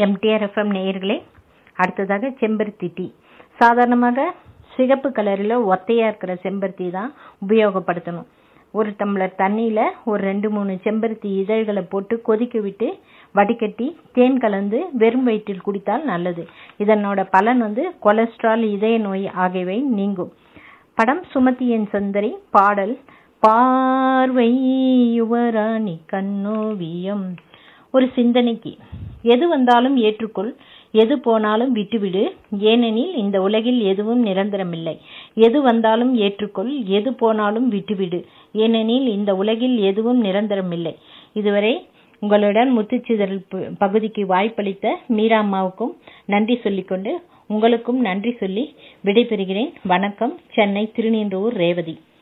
MTR FM நேயர்களே அடுத்ததாக செம்பருத்தி டீ சாதாரணமாக சிகப்பு கலரில் ஒத்தையாக இருக்கிற செம்பருத்தி தான் உபயோகப்படுத்தணும் ஒரு டம்ளர் தண்ணியில் ஒரு ரெண்டு மூணு செம்பருத்தி இதழ்களை போட்டு கொதிக்க விட்டு வடிகட்டி தேன் கலந்து வெறும் வயிற்றில் குடித்தால் நல்லது இதனோட பலன் வந்து கொலஸ்ட்ரால் இதய நோய் ஆகியவை நீங்கும் படம் சுமதியின் சுந்தரி பாடல் பார்வை யுவராணி கண்ணோவியம் ஒரு சிந்தனைக்கு எது வந்தாலும் ஏற்றுக்கொள் எது போனாலும் விட்டுவிடு ஏனெனில் இந்த உலகில் எதுவும் நிரந்தரமில்லை எது வந்தாலும் ஏற்றுக்கொள் எது போனாலும் விட்டுவிடு ஏனெனில் இந்த உலகில் எதுவும் நிரந்தரமில்லை இதுவரை உங்களுடன் முத்துச்சிதறல் பகுதிக்கு வாய்ப்பளித்த மீரா அம்மாவுக்கும் நன்றி சொல்லிக்கொண்டு உங்களுக்கும் நன்றி சொல்லி விடைபெறுகிறேன் வணக்கம் சென்னை திருநீன்றூர் ரேவதி